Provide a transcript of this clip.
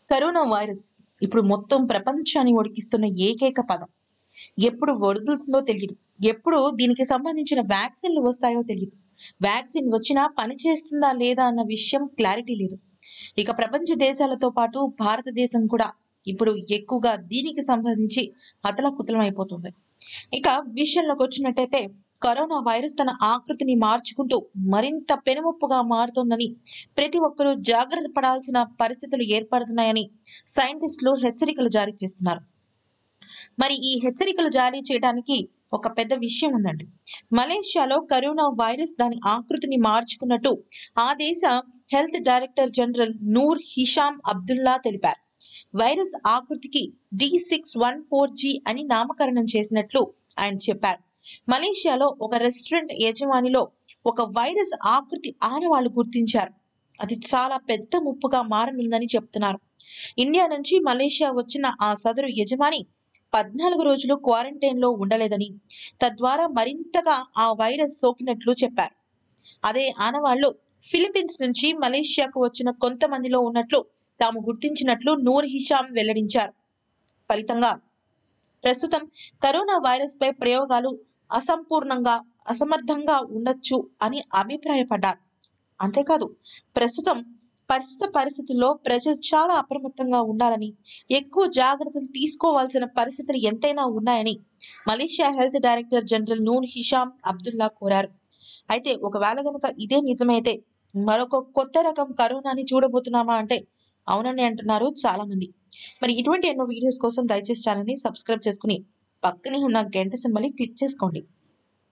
corona virus ఇప్పుడు మొత్తం ప్రపంచాన్ని ఒడికిస్తున్న ఏకైక పదం ఎప్పుడు వదులుతుందో తెలియదు ఎప్పుడు దీనికి సంబంధించిన వ్యాక్సిన్లు వస్తాయో తెలియదు వ్యాక్సిన్ వచ్చినా పని చేస్తుందా లేదా అన్న విషయం క్లారిటీ లేదు ఇక ప్రపంచ దేశాలతో పాటు భారతదేశం కూడా ఇప్పుడు ఎక్కువగా దీనికి సంబంధించి అతలకుతలం అయిపోతుంది ఇక విషయంలోకి వచ్చినట్టయితే కరోనా వైరస్ తన ఆకృతిని మార్చుకుంటూ మరింత పెనుముప్పుగా మారుతోందని ప్రతి ఒక్కరూ జాగ్రత్త పడాల్సిన పరిస్థితులు ఏర్పడుతున్నాయని సైంటిస్టులు హెచ్చరికలు జారీ చేస్తున్నారు మరి ఈ హెచ్చరికలు జారీ చేయడానికి ఒక పెద్ద విషయం ఉందండి మలేషియాలో కరోనా వైరస్ దాని ఆకృతిని మార్చుకున్నట్టు ఆ దేశ health director general Noor Hisham Abdullah తెలిపారు వైరస్ ఆకృతికి D six one four G అని నామకరణం చేసినట్లు ఆయన చెప్పారు మలేషియాలో ఒక రెస్టారెంట్ యజమానిలో ఒక వైరస్ ఆకృతి ఆనవాళ్లు గుర్తించారు అది చాలా పెద్ద ముప్పుగా మారనుందని చెప్తున్నారు ఇండియా నుంచి మలేషియా వచ్చిన ఆ సదరు యజమాని పద్నాలుగు రోజులు క్వారంటైన్ లో ఉండలేదని తద్వారా మరింతగా ఆ వైరస్ సోకినట్లు చెప్పారు అదే ఆనవాళ్లు ఫిలిప్పీన్స్ నుంచి మలేషియాకు వచ్చిన కొంతమందిలో ఉన్నట్లు తాము గుర్తించినట్లు నూర్ హిషామ్ వెల్లడించారు ఫలితంగా ప్రస్తుతం కరోనా వైరస్ పై ప్రయోగాలు అసంపూర్ణంగా అసమర్థంగా ఉండొచ్చు అని అభిప్రాయపడ్డారు అంతేకాదు ప్రస్తుతం ప్రస్తుత పరిస్థితుల్లో ప్రజలు చాలా అప్రమత్తంగా ఉండాలని ఎక్కువ జాగ్రత్తలు తీసుకోవాల్సిన పరిస్థితులు ఎంతైనా ఉన్నాయని Malaysia health director general Noor Hisham Abdullah కోరారు అయితే ఒకవేళ గనుక ఇదే నిజమైతే మరొక కొత్త రకం కరోనాని చూడబోతున్నామా అంటే అవునని అంటున్నారు చాలా మంది మరి ఇటువంటి ఎన్నో వీడియోస్ కోసం దయచేసి ఛానల్ని సబ్స్క్రైబ్ చేసుకుని పక్కనే ఉన్న గంట సింబల్ని క్లిక్ చేసుకోండి